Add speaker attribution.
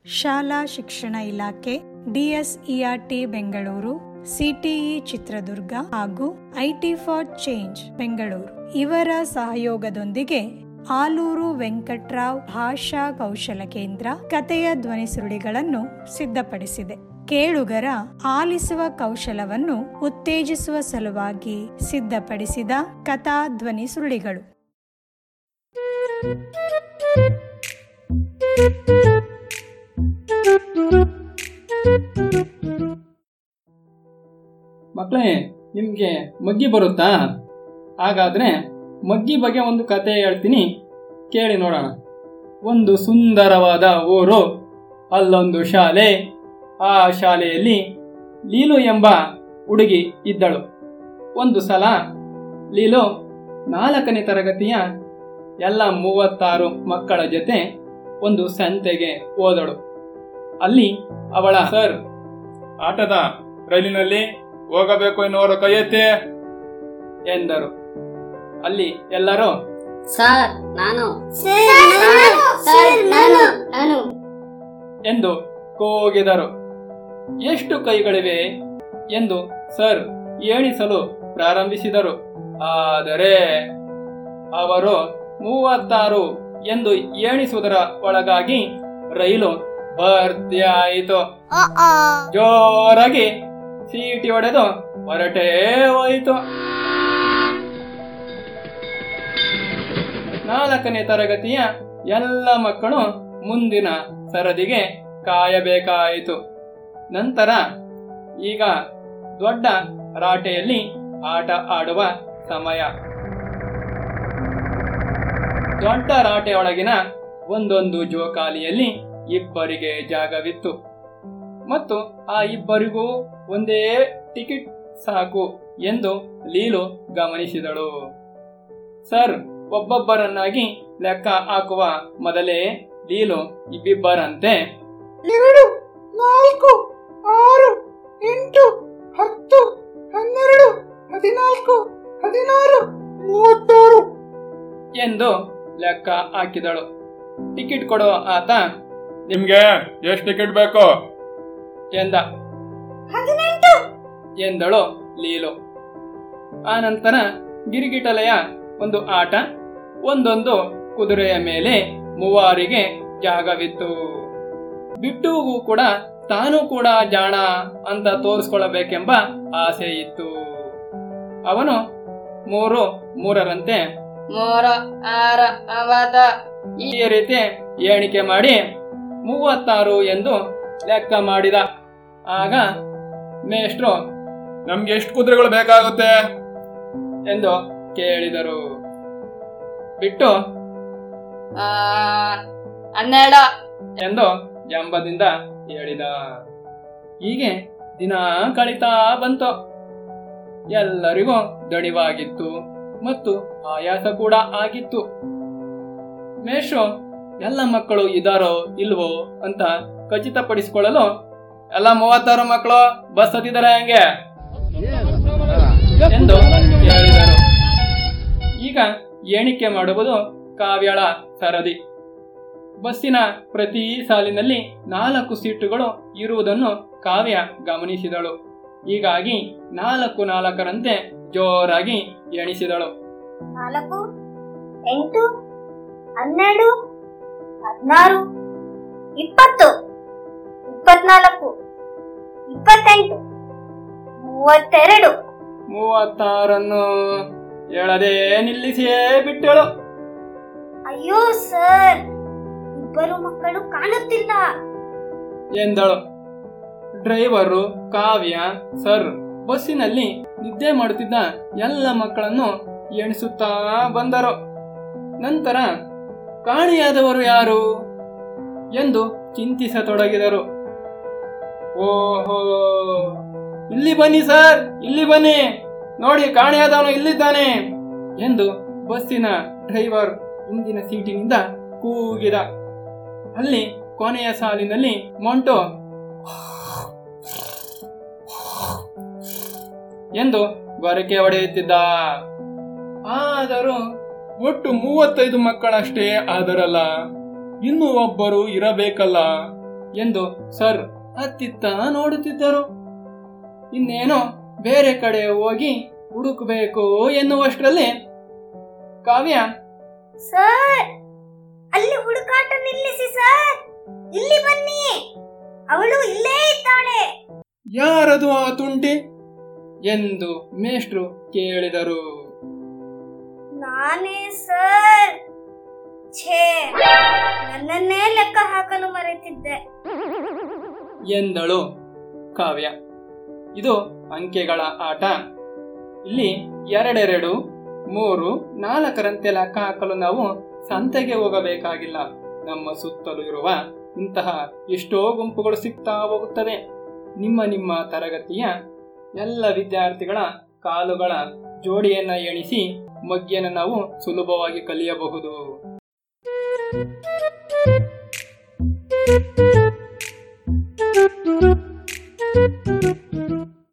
Speaker 1: ಶಾಲಾ ಶಿಕ್ಷಣ ಇಲಾಖೆ ಡಿಎಸ್ಇಆರ್ಟಿ ಬೆಂಗಳೂರು ಸಿಟಿಇ ಚಿತ್ರದುರ್ಗ ಹಾಗೂ ಐಟಿ ಫಾರ್ ಚೇಂಜ್ ಬೆಂಗಳೂರು ಇವರ ಸಹಯೋಗದೊಂದಿಗೆ ಆಲೂರು ವೆಂಕಟ್ರಾವ್ ಭಾಷಾ ಕೌಶಲ ಕೇಂದ್ರ ಕಥೆಯ ಧ್ವನಿ ಸುರುಳಿಗಳನ್ನು ಸಿದ್ಧಪಡಿಸಿದೆ ಕೇಳುಗರ ಆಲಿಸುವ ಕೌಶಲವನ್ನು ಉತ್ತೇಜಿಸುವ ಸಲುವಾಗಿ ಸಿದ್ಧಪಡಿಸಿದ ಕಥಾ ಧ್ವನಿ ಸುರುಳಿಗಳು
Speaker 2: ಮಕ್ಕಳೇ ನಿಮಗೆ ಮಗ್ಗಿ ಬರುತ್ತಾ ಹಾಗಾದ್ರೆ ಮಗ್ಗಿ ಬಗ್ಗೆ ಒಂದು ಕತೆ ಹೇಳ್ತೀನಿ ಕೇಳಿ ನೋಡೋಣ ಒಂದು ಸುಂದರವಾದ ಊರು ಅಲ್ಲೊಂದು ಶಾಲೆ ಆ ಶಾಲೆಯಲ್ಲಿ ಲೀಲು ಎಂಬ ಹುಡುಗಿ ಇದ್ದಳು ಒಂದು ಸಲ ಲೀಲು ನಾಲ್ಕನೇ ತರಗತಿಯ ಎಲ್ಲ ಮೂವತ್ತಾರು ಮಕ್ಕಳ ಜೊತೆ ಒಂದು ಸಂತೆಗೆ ಹೋದಳು ಅಲ್ಲಿ ಅವಳ ಸರ್
Speaker 3: ಆಟದ ರೈಲಿನಲ್ಲಿ ಹೋಗಬೇಕು ಎನ್ನುವರು ಕೈ ಎತ್ತಿ
Speaker 2: ಎಂದರು ಅಲ್ಲಿ ಎಲ್ಲರೂ
Speaker 4: ಸರ್ ನಾನು
Speaker 5: ಸರ್ ನಾನು ನಾನು
Speaker 2: ಎಂದು ಕೂಗಿದರು ಎಷ್ಟು ಕೈಗಳಿವೆ ಎಂದು ಸರ್ ಎಣಿಸಲು ಪ್ರಾರಂಭಿಸಿದರು ಆದರೆ ಅವರು ಮೂವತ್ತಾರು ಎಂದು ಎಣಿಸುವುದರ ಒಳಗಾಗಿ ರೈಲು ಭರ್ತಿಯಾಯಿತು ಜೋರಾಗಿ ಸೀಟಿ ಹೊಡೆದು ಹೊರಟೇ ಹೋಯಿತು ನಾಲ್ಕನೇ ತರಗತಿಯ ಎಲ್ಲ ಮಕ್ಕಳು ಮುಂದಿನ ಸರದಿಗೆ ಕಾಯಬೇಕಾಯಿತು ನಂತರ ಈಗ ದೊಡ್ಡ ರಾಟೆಯಲ್ಲಿ ಆಟ ಆಡುವ ಸಮಯ ದೊಡ್ಡ ರಾಟೆಯೊಳಗಿನ ಒಂದೊಂದು ಜೋಕಾಲಿಯಲ್ಲಿ ಇಬ್ಬರಿಗೆ ಜಾಗವಿತ್ತು ಮತ್ತು ಆ ಇಬ್ಬರಿಗೂ ಒಂದೇ ಟಿಕೆಟ್ ಸಾಕು ಎಂದು ಲೀಲು ಗಮನಿಸಿದಳು ಸರ್ ಒಬ್ಬೊಬ್ಬರನ್ನಾಗಿ ಲೆಕ್ಕ ಹಾಕುವ ಮೊದಲೇ ಲೀಲು ಇಬ್ಬಿಬ್ಬರಂತೆ
Speaker 6: ಎರಡು ನಾಲ್ಕು ಆರು ಎಂಟು ಹತ್ತು ಹನ್ನೆರಡು ಹದಿನಾಲ್ಕು ಹದಿನಾರು ಮೂವತ್ತಾರು
Speaker 2: ಎಂದು ಲೆಕ್ಕ ಹಾಕಿದಳು ಟಿಕೆಟ್ ಕೊಡುವ ಆತ
Speaker 3: ನಿಮ್ಗೆ ಎಷ್ಟು ಟಿಕೆಟ್ ಬೇಕು
Speaker 2: ಎಂದ
Speaker 5: ಹದಿನೆಂಟು
Speaker 2: ಎಂದಳು ಲೀಲು ಆ ನಂತರ ಗಿರಿಗಿಟಲೆಯ ಒಂದು ಆಟ ಒಂದೊಂದು ಕುದುರೆಯ ಮೇಲೆ ಮೂವಾರಿಗೆ ಜಾಗವಿತ್ತು ಬಿಟ್ಟುಗೂ ಕೂಡ ತಾನು ಕೂಡ ಜಾಣ ಅಂತ ತೋರಿಸ್ಕೊಳ್ಳಬೇಕೆಂಬ ಆಸೆ ಇತ್ತು ಅವನು ಮೂರು ಮೂರರಂತೆ
Speaker 4: ಮೂರು ಆರು ಅವತ್ತ
Speaker 2: ಈ ರೀತಿ ಎಣಿಕೆ ಮಾಡಿ ಮೂವತ್ತಾರು ಎಂದು ಲೆಕ್ಕ ಮಾಡಿದ ಆಗ ಮೇಷ್ಟ್ರು
Speaker 3: ನಮ್ಗೆ ಎಷ್ಟು ಕುದುರೆಗಳು ಬೇಕಾಗುತ್ತೆ
Speaker 2: ಎಂದು ಕೇಳಿದರು ಬಿಟ್ಟು
Speaker 4: ಆ, ಹನ್ನೆರಡು
Speaker 2: ಎಂದು ಜಂಬದಿಂದ ಹೇಳಿದ ಹೀಗೆ ದಿನ ಕಳೀತಾ ಬಂತು ಎಲ್ಲರಿಗೂ ದಣಿವಾಗಿತ್ತು ಮತ್ತು ಆಯಾಸ ಕೂಡ ಆಗಿತ್ತು ಮೇಷು ಎಲ್ಲ ಮಕ್ಕಳು ಇದಾರೋ ಇಲ್ವೋ ಅಂತ ಖಚಿತಪಡಿಸಿಕೊಳ್ಳಲು ಎಲ್ಲ ಮೂವತ್ತಾರು ಮಕ್ಕಳು ಬಸ್ ಹತ್ತಿದ್ದಾರೆ ಹೆಂಗೆ ಎಂದು ಹೇಳಿದರು ಈಗ ಎಣಿಕೆ ಮಾಡುವುದು ಕಾವ್ಯಳ ಸರದಿ ಬಸ್ಸಿನ ಪ್ರತಿ ಸಾಲಿನಲ್ಲಿ ನಾಲ್ಕು ಸೀಟುಗಳು ಇರುವುದನ್ನು ಕಾವ್ಯ ಗಮನಿಸಿದಳು ಹೀಗಾಗಿ ನಾಲ್ಕು ನಾಲ್ಕರಂತೆ ಜೋರಾಗಿ ಎಣಿಸಿದಳು
Speaker 5: ನಾಲ್ಕು ಎಂಟು ಹನ್ನೆರಡು ಹದಿನಾರು ಇಪ್ಪತ್ತು ಇಪ್ಪತ್ನಾಲ್ಕು ಇಪ್ಪತ್ತೆಂಟು ಮೂವತ್ತೆರಡು
Speaker 2: ಮೂವತ್ತಾರನ್ನು ಹೇಳದೆ ನಿಲ್ಲಿಸಿಯೇ ಬಿಟ್ಟಳು
Speaker 5: ಅಯ್ಯೋ ಸರ್ ಇಬ್ಬರು ಮಕ್ಕಳು ಕಾಣುತ್ತಿಲ್ಲ
Speaker 2: ಎಂದಳು ಡ್ರೈವರು ಕಾವ್ಯ ಸರ್ ಬಸ್ಸಿನಲ್ಲಿ ನಿದ್ದೆ ಮಾಡುತ್ತಿದ್ದ ಎಲ್ಲ ಮಕ್ಕಳನ್ನು ಎಣಿಸುತ್ತಾ ಬಂದರು ನಂತರ ಕಾಣೆಯಾದವರು ಯಾರು ಎಂದು ಚಿಂತಿಸತೊಡಗಿದರು ಓಹೋ ಇಲ್ಲಿ ಬನ್ನಿ ಸರ್ ಇಲ್ಲಿ ಬನ್ನಿ ನೋಡಿ ಕಾಣೆಯಾದವನು ಇಲ್ಲಿದ್ದಾನೆ ಎಂದು ಬಸ್ಸಿನ ಡ್ರೈವರ್ ಹಿಂದಿನ ಸೀಟಿನಿಂದ ಕೂಗಿದ ಅಲ್ಲಿ ಕೊನೆಯ ಸಾಲಿನಲ್ಲಿ ಮೊಂಟು ಎಂದು ಗೊರಕೆ ಹೊಡೆಯುತ್ತಿದ್ದ ಆದರೂ
Speaker 3: ಒಟ್ಟು ಮೂವತ್ತೈದು ಮಕ್ಕಳಷ್ಟೇ ಆದರಲ್ಲ ಇನ್ನು ಒಬ್ಬರು ಇರಬೇಕಲ್ಲ
Speaker 2: ಎಂದು ಸರ್ ಅತ್ತಿತ್ತ ನೋಡುತ್ತಿದ್ದರು ಇನ್ನೇನೋ ಬೇರೆ ಕಡೆ ಹೋಗಿ ಹುಡುಕಬೇಕು ಎನ್ನುವಷ್ಟರಲ್ಲಿ ಕಾವ್ಯ
Speaker 5: ಸರ್ ಅಲ್ಲಿ ಹುಡುಕಾಟ ನಿಲ್ಲಿಸಿ ಸರ್ ಇಲ್ಲಿ ಬನ್ನಿ ಅವಳು ಇಲ್ಲೇ ಇದ್ದಾಳೆ
Speaker 2: ಯಾರದು ಆ ತುಂಟಿ ಎಂದು ಮೇಷ್ಟ್ರು ಕೇಳಿದರು
Speaker 5: ನಾನೇ ಸರ್ ಛೇ ನನ್ನನ್ನೇ ಲೆಕ್ಕ ಹಾಕಲು ಮರೆತಿದ್ದೆ
Speaker 2: ಎಂದಳು ಕಾವ್ಯ ಇದು ಅಂಕೆಗಳ ಆಟ ಇಲ್ಲಿ ಎರಡೆರಡು ಮೂರು ನಾಲ್ಕರಂತೆ ಲೆಕ್ಕ ಹಾಕಲು ನಾವು ಸಂತೆಗೆ ಹೋಗಬೇಕಾಗಿಲ್ಲ ನಮ್ಮ ಸುತ್ತಲೂ ಇರುವ ಇಂತಹ ಎಷ್ಟೋ ಗುಂಪುಗಳು ಸಿಗ್ತಾ ಹೋಗುತ್ತವೆ ನಿಮ್ಮ ನಿಮ್ಮ ತರಗತಿಯ ಎಲ್ಲ ವಿದ್ಯಾರ್ಥಿಗಳ ಕಾಲುಗಳ ಜೋಡಿಯನ್ನ ಎಣಿಸಿ ಮಗ್ಗಿಯನ್ನು ನಾವು ಸುಲಭವಾಗಿ ಕಲಿಯಬಹುದು
Speaker 5: Thank you.